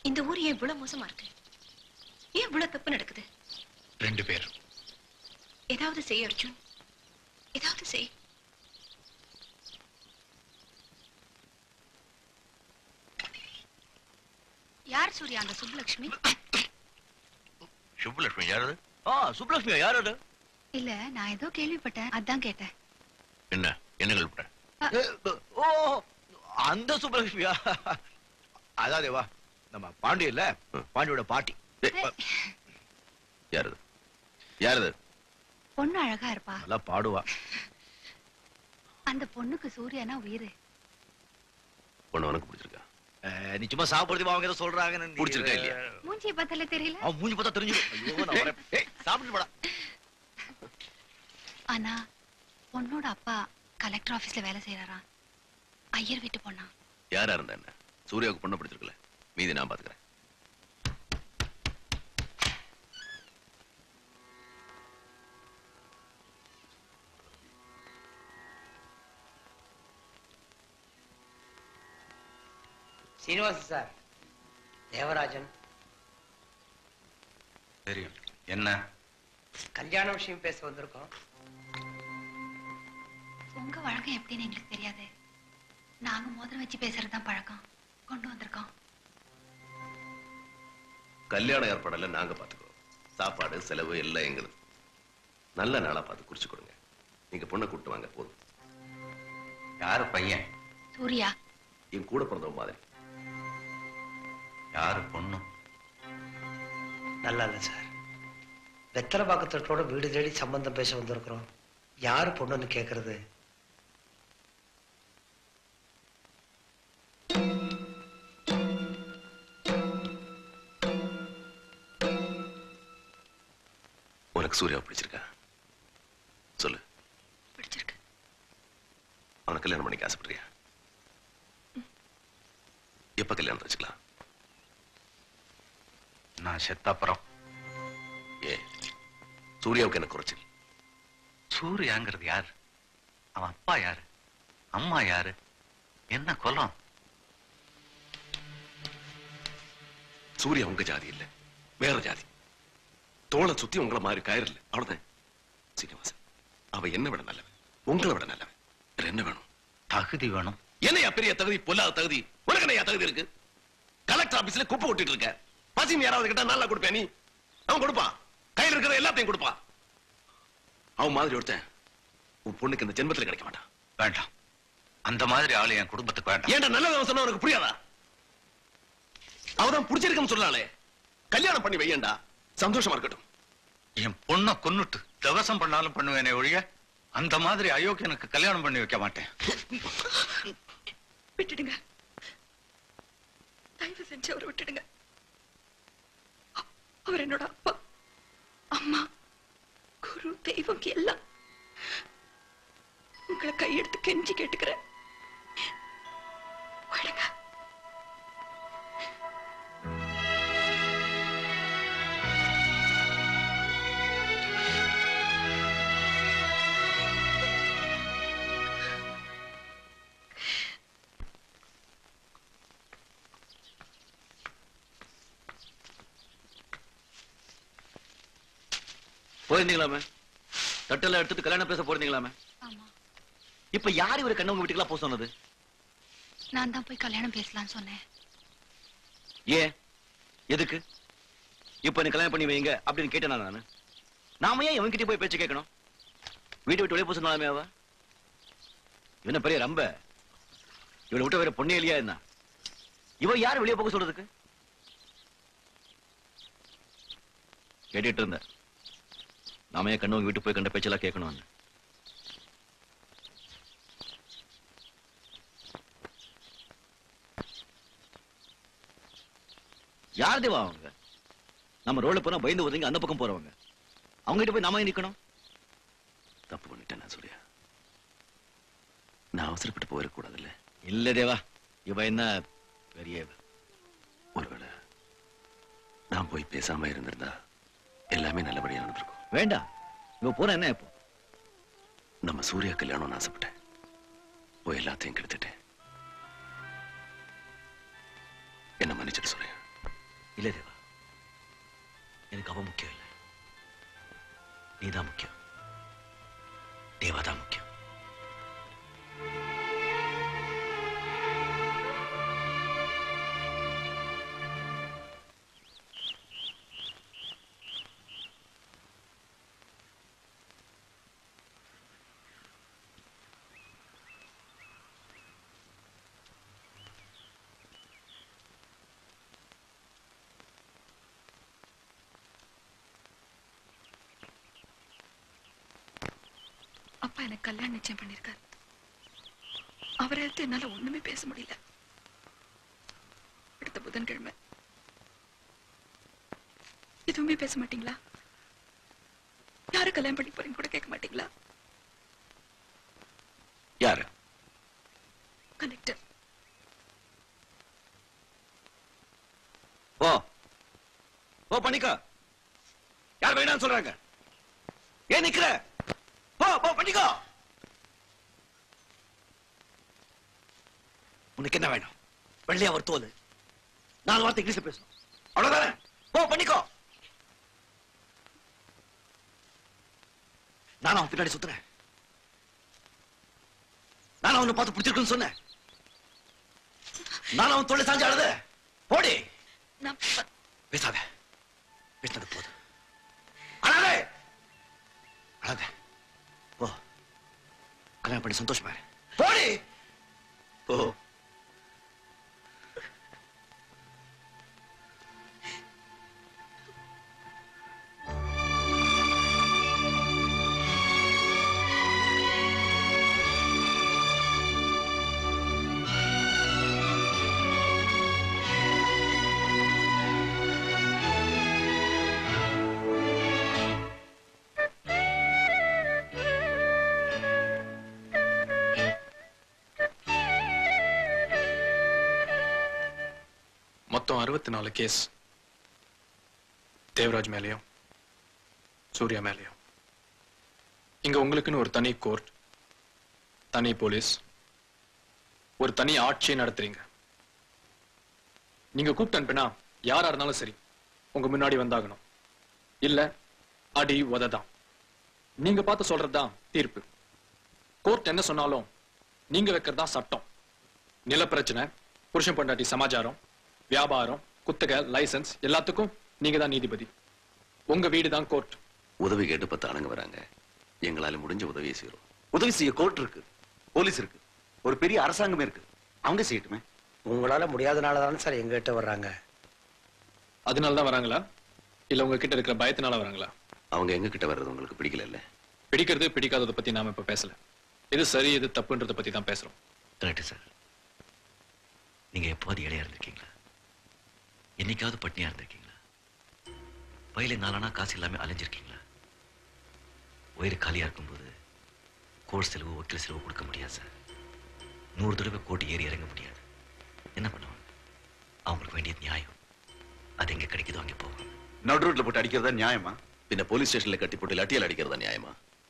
இந்த ஊர் ஏன் இவ்வளவு மோசமா இருக்கு ஏன் இவ்வளவு தப்பு நடக்குது ரெண்டு பேர் ஏதாவது செய் அர்ஜுன் ஏதாவது செய் யார் சூர்யா அந்த சுப்புலட்சுமி சுப்புலட்சுமி யாரது ஆ சுப்லட்சுமியா யார் அது இல்ல நான் ஏதோ கேள்விப்பட்டேன் அதான் கேட்டேன் என்ன என்ன கல்பட ஏ, ஓ அந்த சுப்லட்சுமியா அதாவது வா நம்ம பாண்டி இல்ல பாண்டியோட பாட்டி யாரது யாரது பொண்ணு அழகா இருப்பா நல்லா பாடுவா அந்த பொண்ணுக்கு சூர்யானா உயிரு பொண்ணு உனக்கு பிடிச்சிருக்கா அஹ், நீ சும்மா சாப்பிடுறது அவங்க ஏதோ சொல்றாங்கன்னு நீ- பிடிச்சிருக்கா இல்லையா? மூஞ்சியை பார்த்தாலே தெரியல அவன் மூஞ்சி பார்த்தா தெரிஞ்சிடும் ஐயோ நான் வரேன் ஏய் சாப்பிட்டு போடா ஆனா பொண்ணோட அப்பா கலெக்டர் ஆபீஸ்ல வேலை செய்யறாராம் ஐயர் வீட்டு பொண்ணா யாரா இருந்தா என்ன சூர்யாவுக்கு பொண்ணு பிடிச்சிருக்கல மீதி நான் பாத்துக்கிறேன் சீனிவாச சார் தேவராஜன் தெரியும் என்ன கல்யாண விஷயம் பேச வந்திருக்கோம் உங்க வழக்கம் எப்படின்னு எங்களுக்கு தெரியாது நாங்க மோதிரம் வச்சு பேசுறதுதான் பழக்கம் கொண்டு வந்திருக்கோம் கல்யாண ஏற்பாடெல்லாம் நாங்க பாத்துக்கிறோம் சாப்பாடு செலவு எல்லாம் எங்களுக்கு நல்ல நாளா பார்த்து குறிச்சு கொடுங்க நீங்க பொண்ணை கூட்டு வாங்க போதும் யாரு பையன் சூர்யா என் கூட பிறந்தவன் மாதிரி யாரு பொண்ணு நல்லா இல்ல சார் வெத்தலை பாக்கத்தோட வீடு தேடி சம்பந்தம் பேச வந்திருக்கிறோம் யாரு பொண்ணுன்னு கேக்குறது உனக்கு சூர்யாவை பிடிச்சிருக்கா சொல்லு பிடிச்சிருக்கு அவனை கல்யாணம் பண்ணிக்க ஆசைப்படுறியா எப்ப கல்யாணம் வச்சுக்கலாம் நான் செத்தப்புறம் ஏ சூர்யாவுக்கு என்ன குறைச்சல் சூர்யாங்கிறது யாரு அவன் அப்பா யாரு அம்மா யாரு என்ன குலம் சூர்யா உங்க ஜாதி இல்ல வேற ஜாதி தோளை சுத்தி உங்களை மாதிரி கயிறு இல்ல அவ்வளவுதான் சீனிவாசன் அவ என்ன விட நல்லவன் உங்களை விட நல்லவன் வேற என்ன வேணும் தகுதி வேணும் என்னையா பெரிய தகுதி பொல்லாத தகுதி உனக்கு என்னையா தகுதி இருக்கு கலெக்டர் ஆபீஸ்ல குப்பை கொட்டிட்டு இருக்க பசின்னு யாராவது கிட்ட நல்லா கொடுப்பேன் நீ அவன் கொடுப்பான் கையில இருக்கிற எல்லாத்தையும் கொடுப்பான் அவன் மாதிரி ஒருத்தன் உன் பொண்ணுக்கு இந்த ஜென்மத்துல கிடைக்க மாட்டான் வேண்டாம் அந்த மாதிரி ஆளு என் குடும்பத்துக்கு வேண்டாம் ஏன்டா நல்லவன் சொன்னா உனக்கு புரியாதா அவதான் பிடிச்சிருக்குன்னு சொல்லலாலே கல்யாணம் பண்ணி வையேண்டா சந்தோஷமா இருக்கட்டும் என் பொண்ணை கொன்னுட்டு தவசம் பண்ணாலும் பண்ணுவேனே ஒழிய அந்த மாதிரி அயோக்கியனுக்கு கல்யாணம் பண்ணி வைக்க மாட்டேன் விட்டுடுங்க தயவு செஞ்சு அவரை விட்டுடுங்க அ- அவர் என்னோட அப்பா அம்மா குரு தெய்வம் எல்லாம் உங்களை கையெடுத்து கெஞ்சி கேட்டுக்கிறேன் விடுங்க போயிருந்தீங்களாமே தட்டெல்லாம் எடுத்துட்டு கல்யாணம் பேச போயிருந்தீங்களாமே ஆமா இப்ப யார் இவரு கண்ணவங்க வீட்டுக்கெல்லாம் போக சொன்னது நான் தான் போய் கல்யாணம் பேசலாம்னு சொன்னேன் ஏன் எதுக்கு இப்ப நீ கல்யாணம் பண்ணி வைங்க அப்படின்னு கேட்டேன் நானு நாம ஏன் இவன்கிட்ட போய் பேச்சு கேட்கணும் வீட்டை விட்டு வெளியே போக சொன்னாலுமே அவ இவன பெரிய ரம்ப இவளை விட்ட வேற பொண்ணே இல்லையா என்ன இவ யார் வெளியே போக சொல்றதுக்கு கேட்டுட்டு இருந்த நாம ஏன் கண்ணவங்க வீட்டு போய் கண்ட பேச்செல்லாம் கேட்கணும் யார் தேவா அவங்க நம்ம ரோட்ல போனா பயந்து ஒதுங்க அந்த பக்கம் போறவங்க அவங்க கிட்ட போய் நாம ஏன் நிக்கணும் தப்பு பண்ணிட்டேன் நான் சூர்யா நான் அவசரப்பட்டு போயிடக்கூடாதுல்ல இல்ல தேவா இவ என்ன பெரிய இவ. ஒருவேளை நான் போய் பேசாம இருந்திருந்தா எல்லாமே நல்லபடியா நடந்திருக்கும் வேண்டாம் இவ போற என்ன இப்போ நம்ம சூர்யா கல்யாணம்னு ஆசைப்பட்டேன் போய் எல்லாத்தையும் கெடுத்துட்டேன் என்ன மன்னிச்சிட்டு சூர்யா இல்ல தேவா எனக்கு அவன் முக்கியம் இல்லை நீதான் முக்கியம் தேவா தான் முக்கியம் அப்பா எனக்கு கல்யாணம் நிச்சயம் பண்ணிருக்காரு அவரை எடுத்து என்னால ஒண்ணுமே பேச முடியல அடுத்த புதன்கிழமை எதுவுமே பேச மாட்டீங்களா யாரை கல்யாணம் பண்ணி போறீங்க கூட கேட்க மாட்டீங்களா யாரு கலெக்டர் ஓ ஓ பண்ணிக்கோ யார் வேணாம்னு சொல்றாங்க ஏன் நிக்கிற போ போ பண்ணிக்கோ உனக்கு என்ன வேணும் வெள்ளையா ஒரு தோல் நாலு வார்த்தை இங்கிலீஷ்ல பேசணும் அவ்வளவுதானே போ பண்ணிக்கோ நானும் அவன் பின்னாடி சுத்துறேன் நானும் அவனை பார்த்து பிடிச்சிருக்குன்னு சொன்னேன் நானும் அவன் தொழில் சாஞ்சு அழுத போடி நான் ப- பேசாத பேசினது போதும் அழாதே அழாத போ கல்யாணம் பண்ணி சந்தோஷமா இரு. போடி போ மொத்தம் அறுபத்தி நாலு கேஸ் தேவராஜ் மேலேயும் சூர்யா மேலேயும் இங்க உங்களுக்குன்னு ஒரு தனி கோர்ட் தனி போலீஸ் ஒரு தனி ஆட்சியை நடத்துறீங்க நீங்க கூப்பிட்டு அனுப்பினா யாரா இருந்தாலும் சரி உங்க முன்னாடி வந்தாகணும் இல்ல அடி உததான் நீங்க பார்த்து சொல்றதுதான் தீர்ப்பு கோர்ட் என்ன சொன்னாலும் நீங்க வைக்கிறதா சட்டம் நில பிரச்சனை புருஷன் பொண்டாட்டி சமாச்சாரம் வியாபாரம் குத்தகை லைசென்ஸ் எல்லாத்துக்கும் நீங்க தான் நீதிபதி உங்க வீடு தான் கோர்ட் உதவி கேட்டு பத்து ஆளுங்க வராங்க எங்களால முடிஞ்ச உதவியை செய்யறோம் உதவி செய்ய கோர்ட் இருக்கு போலீஸ் இருக்கு ஒரு பெரிய அரசாங்கமே இருக்கு அவங்க செய்யட்டுமே உங்களால முடியாதனால தானே சார் எங்ககிட்ட வர்றாங்க அதனால தான் வராங்களா இல்ல உங்க கிட்ட இருக்கிற பயத்தினால வராங்களா அவங்க எங்க கிட்ட வர்றது உங்களுக்கு பிடிக்கல இல்ல பிடிக்கிறது பிடிக்காததை பத்தி நாம இப்ப பேசல எது சரி எது தப்புன்றத பத்தி தான் பேசுறோம் கரெக்ட் சார் நீங்க எப்போது இடையா இருந்திருக்கீங்களா என்னைக்காவது பட்னியா இருந்திருக்கீங்களா வயலில் நாளானா காசு இல்லாம அலைஞ்சிருக்கீங்களா வயிறு காலியா இருக்கும்போது கோர்ட் செலவு வக்கீல் செலவு கொடுக்க முடியாது சார் நூறு தடவை கோர்ட் ஏறி இறங்க முடியாது என்ன பண்ணுவாங்க அவங்களுக்கு வேண்டியது நியாயம் அது எங்க கிடைக்குதோ அங்கே போவாங்க நடு ரோட்ல போட்டு அடிக்கிறதா நியாயமா பின்ன போலீஸ் ஸ்டேஷன்ல கட்டி போட்டு லட்டியால் அடிக்கிறதா நியாயமா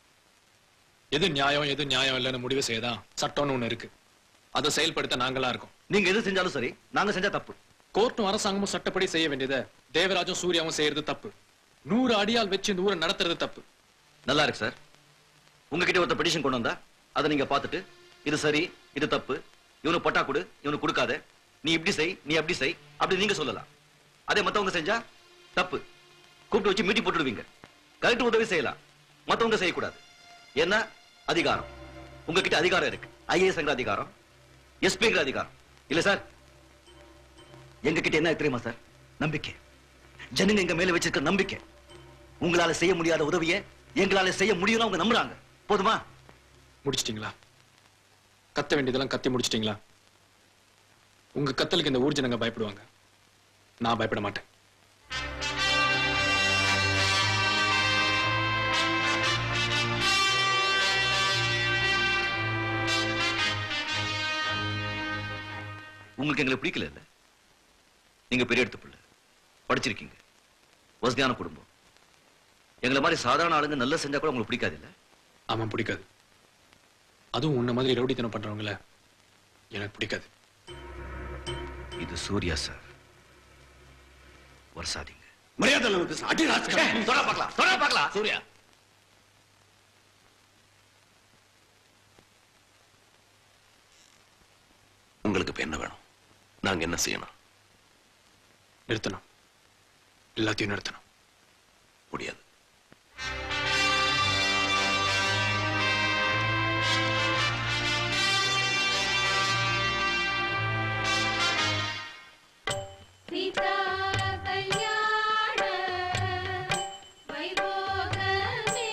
எது நியாயம் எது நியாயம் இல்லைன்னு முடிவு செய்யதான் சட்டம்னு ஒண்ணு இருக்கு அதை செயல்படுத்த நாங்களா இருக்கோம் நீங்க எது செஞ்சாலும் சரி நாங்க செஞ்சா தப்பு கோர்ட்டும் அரசாங்கமும் சட்டப்படி செய்ய வேண்டியதை தேவராஜும் சூர்யாவும் செய்யறது தப்பு நூறு அடியால் வச்சு இந்த ஊரை நடத்துறது தப்பு நல்லா இருக்கு சார் உங்ககிட்ட ஒருத்த பெடிஷன் கொண்டு வந்தா அதை நீங்க பார்த்துட்டு இது சரி இது தப்பு இவனுக்கு பட்டா கொடு இவனுக்கு கொடுக்காத நீ இப்படி செய் நீ அப்படி செய் அப்படி நீங்க சொல்லலாம் அதே மத்தவங்க செஞ்சா தப்பு கூப்பிட்டு வச்சு மீட்டி போட்டுடுவீங்க கலெக்டர் உதவி செய்யலாம் மத்தவங்க செய்யக்கூடாது ஏன்னா அதிகாரம் உங்ககிட்ட அதிகாரம் இருக்கு ஐஏஎஸ்ங்கிற அதிகாரம் எஸ்பிங்கிற அதிகாரம் இல்ல சார் எங்க கிட்ட என்ன இருக்கு தெரியுமா சார் நம்பிக்கை ஜனங்க எங்க மேல வச்சிருக்க நம்பிக்கை உங்களால செய்ய முடியாத உதவியை எங்களால செய்ய முடியும்னு அவங்க நம்புறாங்க போதுமா முடிச்சிட்டீங்களா கத்த வேண்டியதெல்லாம் கத்தி முடிச்சிட்டீங்களா உங்க கத்தலுக்கு இந்த ஊர் ஜனங்க பயப்படுவாங்க நான் பயப்பட மாட்டேன் உங்களுக்கு எங்களை பிடிக்கல இல்ல நீங்க பெரிய எடுத்து பிள்ளை படிச்சிருக்கீங்க வசதியான குடும்பம் எங்களை மாதிரி சாதாரண ஆளுங்க நல்லா செஞ்சா கூட உங்களுக்கு பிடிக்காது இல்ல ஆமா பிடிக்காது அதுவும் உன்ன மாதிரி ரவுடித்தனம் பண்றவங்கள எனக்கு பிடிக்காது இது சூர்யா சார் வருஷாதீங்க மரியாதை இல்லாம பேசுற அடி ராஸ்கல் தொட பார்க்கலாம் தொட பார்க்கலாம் சூர்யா உங்களுக்கு இப்ப என்ன வேணும் நாங்க என்ன செய்யணும் நிறுத்தணும் எல்லாத்தையும் நிறுத்தணும் முடியாது சீதா கல்யாண வைபோகமே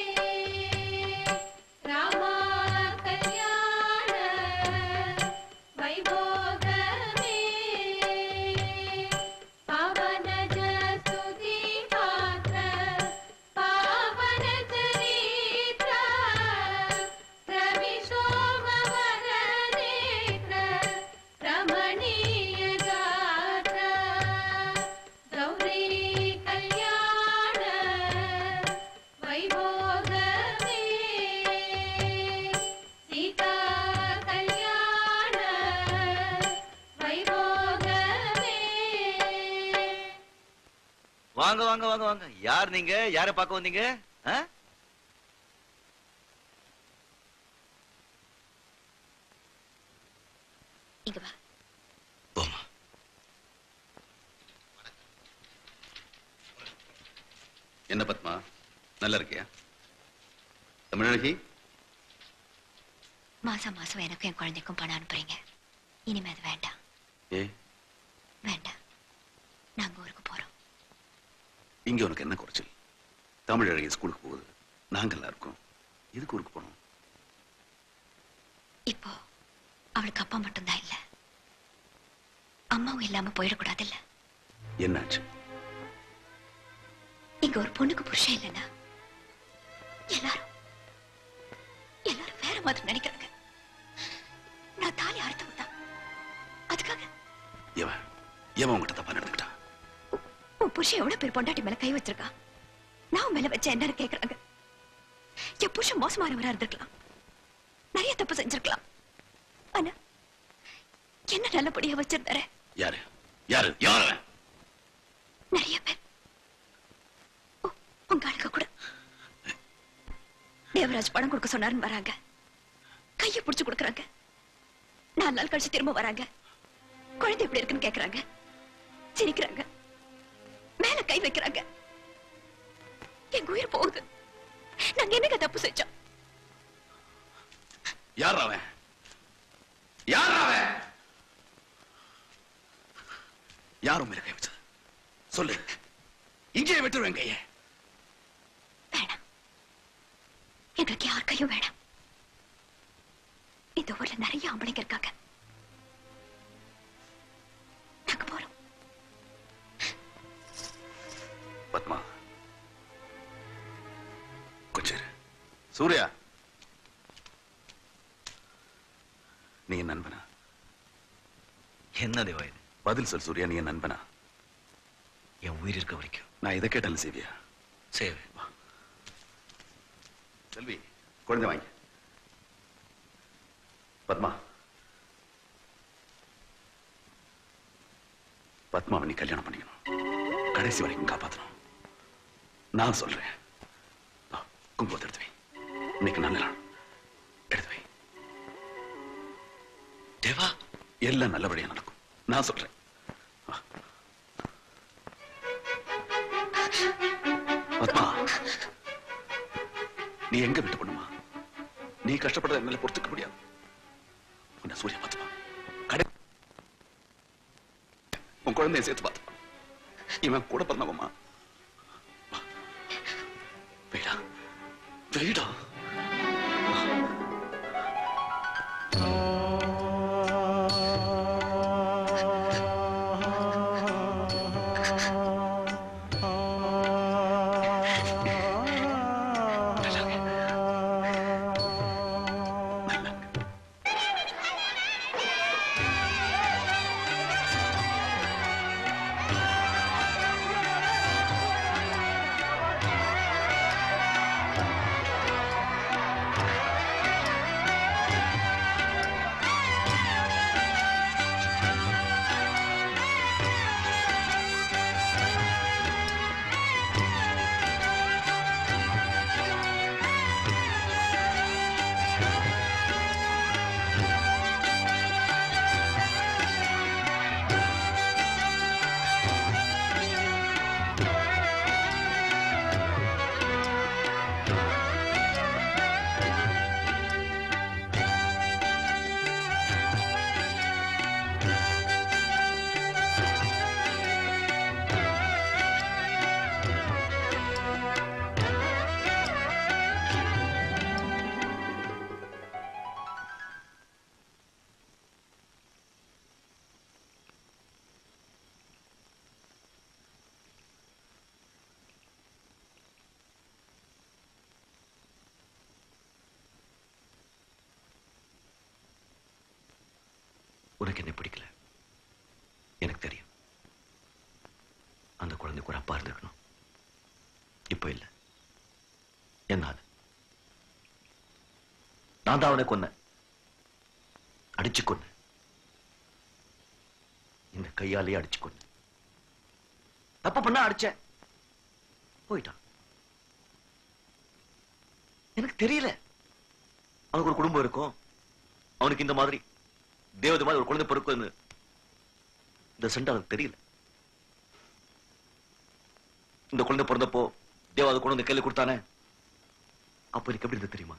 ராமா கல்யாண வைபோகமே பவன ஜசுதி பாத்ர பாவன சரித்ர ரவிசோமவர நேத்ர ரமணீய காத்ர கௌரி கல்யாண வைபோகமே சீதா கல்யாண வைபோகமே வாங்க வாங்க வாங்க வாங்க யார் நீங்க யாரை பார்க்க வந்தீங்க ஆ? இங்க வா போமா என்ன பத்மா நல்லா இருக்கியா தமிழகி மாசம் மாசம் எனக்கும் என் குழந்தைக்கும் பணம் அனுப்புறீங்க இனிமே அது வேண்டாம் ஏ வேண்டாம் நாங்க ஊருக்கு போறோம் இங்க உனக்கு என்ன குறைச்சல் தமிழ் அழகி ஸ்கூலுக்கு போகுது நாங்கெல்லாம் இருக்கோம் எதுக்கு ஊருக்கு போனோம் இப்போ அவளுக்கு அப்பா மட்டும்தான் இல்ல அம்மாவும் இல்லாம போயிடக்கூடாது இல்ல என்னாச்சு இங்க ஒரு பொண்ணுக்கு புருஷன் இல்லைன்னா எல்லாரும் எல்லாரும் வேற மாதிரி நினைக்கிறாங்க நான் தாலி அறுத்தவன் தான் அதுக்காக எவன் எவன் உங்ககிட்ட தப்பா நடந்துக்கிட்டான் உ- உன் புருஷன் எவ்வளவு பேர் பொண்டாட்டி மேல கை வச்சிருக்கான் நான் உன் மேல வச்ச என்னன்னு கேக்குறாங்க என் புருஷன் மோசமானவரா இருந்திருக்கலாம் நிறைய தப்பு செஞ்சிருக்கலாம் ஆனா என்ன நல்லபடியா வச்சிருந்தாரு யாரு யாரு யார் அவன் நிறைய பேர் உ- உங்க ஆளுங்க கூட தேவராஜ் பணம் கொடுக்க சொன்னாருன்னு வராங்க கைய புடிச்சு கொடுக்கறாங்க நாலு நாள் கழிச்சு திரும்ப வராங்க குழந்தை எப்படி இருக்குன்னு கேக்குறாங்க சிரிக்கிறாங்க மேல கை வைக்கிறாங்க எங்க உயிர் போகுது நாங்க என்னங்க தப்பு செஞ்சோம் யார் அவன் யார் அவன் யாரும் மேல கை வச்சது சொல்லு இங்கேயே விட்டுருவேன் கையை வேணாம் எங்களுக்கு யார் கையும் வேணாம் இந்த ஊர்ல நிறைய ஆம்பளைங்க இருக்காங்க நாங்க போறோம் பத்மா கொஞ்சம் இரு. சூர்யா நீ என் நண்பனா என்ன தேவா இது பதில் சொல் சூர்யா நீ என் நண்பனா என் உயிர் இருக்க வரைக்கும் நான் இதை கேட்டாலும் செய்வியா சரி செல்வி குழந்தை வாங்கி பத்மா பத்மாவை நீ கல்யாணம் பண்ணிக்கணும் கடைசி வரைக்கும் காப்பாத்தணும் நான் சொல்றேன் தோ, குங்குமத்தை எடுத்து வை இன்னைக்கு நல்ல நாள் எடுத்து வை தேவா எல்லாம் நல்லபடியா நடக்கும் நான் சொல்றேன் வா. பத்மா நீ எங்க விட்டு பண்ணுமா நீ கஷ்டப்படுறத என்னால பொறுத்துக்க முடியாது உன்னை சூர்யா பார்த்துப்பா கடை உன் குழந்தைய சேர்த்து பார்த்துப்பா இவன் கூட பிறந்தவம்மா வெயிடா வெயிடா நல்லா ஆ உனக்கு என்ன பிடிக்கல எனக்கு தெரியும் அந்த குழந்தைக்கு ஒரு அப்பா இருந்திருக்கணும் இப்ப இல்ல என்னால நான் தான் அவனை கொன்னேன் அடிச்சு கொன்னேன் இந்த கையாலேயே அடிச்சு கொன்னேன் தப்பு பண்ணா அடிச்சேன் போயிட்டான் எனக்கு தெரியல அவனுக்கு ஒரு குடும்பம் இருக்கும் அவனுக்கு இந்த மாதிரி தேவதை மாதிரி ஒரு குழந்தை பிறக்குன்னு இந்த சண்டை அவனுக்கு தெரியல இந்த குழந்தை பிறந்தப்போ தேவா அதை கொண்டு வந்து கையில கொடுத்தானே அப்ப எனக்கு எப்படி இருந்தது தெரியுமா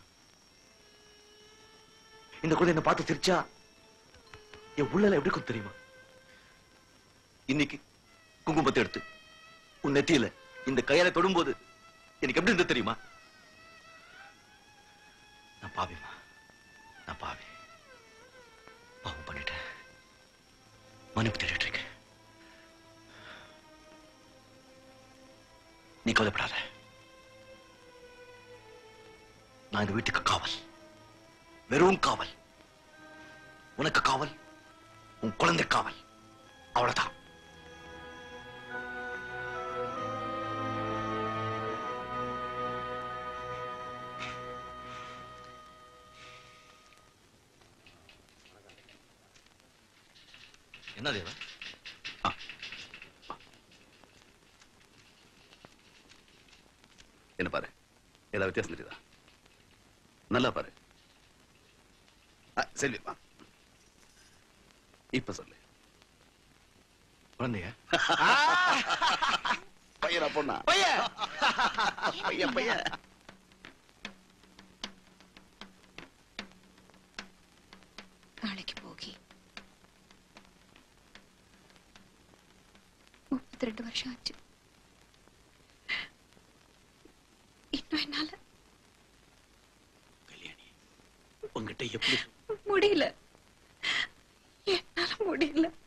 இந்த குழந்தை என்ன பார்த்து சிரிச்சா என் உள்ளல எப்படி இருக்கும் தெரியுமா இன்னைக்கு குங்குமத்தை எடுத்து உன் நெத்தியில இந்த கையால தொடும்போது எனக்கு எப்படி இருந்தது தெரியுமா நான் பாவிமா நான் பாவி பாவம் பண்ணிட்டேன் மன்னிப்பு தேடிட்டு இருக்கேன் நீ கவலைப்படாத நான் இந்த வீட்டுக்கு காவல் வெறும் காவல் உனக்கு காவல் உன் குழந்தை காவல் அவ்வளவுதான் என்ன தேவா என்ன பாரு ஏதாவது வித்தியாசம் தெரியுதா நல்லா பாரு ஆ, செல்வி வா இப்ப சொல்லு குழந்தைய பையனா பொண்ணா பையன் பையன் பையன் நாளைக்கு போகி முப்பத்தி ரெண்டு வருஷம் ஆச்சு இன்னும் என்னால கல்யாணி உங்ககிட்ட எப்படி முடியல என்னால முடியல